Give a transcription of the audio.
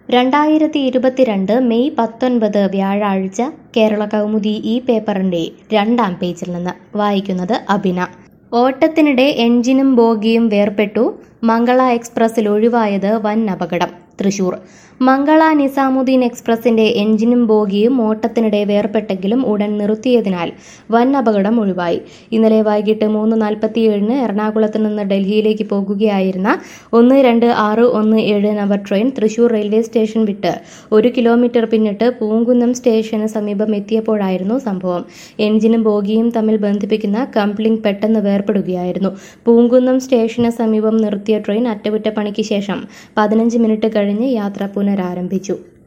രണ്ടായിരത്തി ഇരുപത്തിരണ്ട് മെയ് പത്തൊൻപത് വ്യാഴാഴ്ച കേരള കൗമുദി ഈ പേപ്പറിന്റെ രണ്ടാം പേജിൽ നിന്ന് വായിക്കുന്നത് അഭിന ഓട്ടത്തിനിടെ എഞ്ചിനും ബോഗിയും വേർപെട്ടു മംഗള എക്സ്പ്രസിൽ ഒഴിവായത് വൻ അപകടം തൃശൂർ മംഗള നിസാമുദ്ദീൻ എക്സ്പ്രസിന്റെ എഞ്ചിനും ബോഗിയും ഓട്ടത്തിനിടെ വേർപെട്ടെങ്കിലും ഉടൻ നിർത്തിയതിനാൽ വൻ അപകടം ഒഴിവായി ഇന്നലെ വൈകിട്ട് മൂന്ന് നാൽപ്പത്തിയേഴിന് എറണാകുളത്ത് നിന്ന് ഡൽഹിയിലേക്ക് പോകുകയായിരുന്ന ഒന്ന് രണ്ട് ആറ് ഒന്ന് ഏഴ് number train Thrissur railway station വിട്ട് ഒരു കിലോമീറ്റർ പിന്നിട്ട് പൂങ്കുന്നം സ്റ്റേഷന് സമീപം എത്തിയപ്പോഴായിരുന്നു സംഭവം എഞ്ചിനും ബോഗിയും തമ്മിൽ ബന്ധിപ്പിക്കുന്ന കംപ്ലിംഗ് പെട്ടെന്ന് വേർപെടുകയായിരുന്നു പൂങ്കുന്നം സ്റ്റേഷന് സമീപം നിർത്തിയ ട്രെയിൻ അറ്റകുറ്റപ്പണിക്ക് ശേഷം പതിനഞ്ച് മിനിറ്റ് കഴിഞ്ഞ് യാത്ര പുനരാരംഭിച്ചു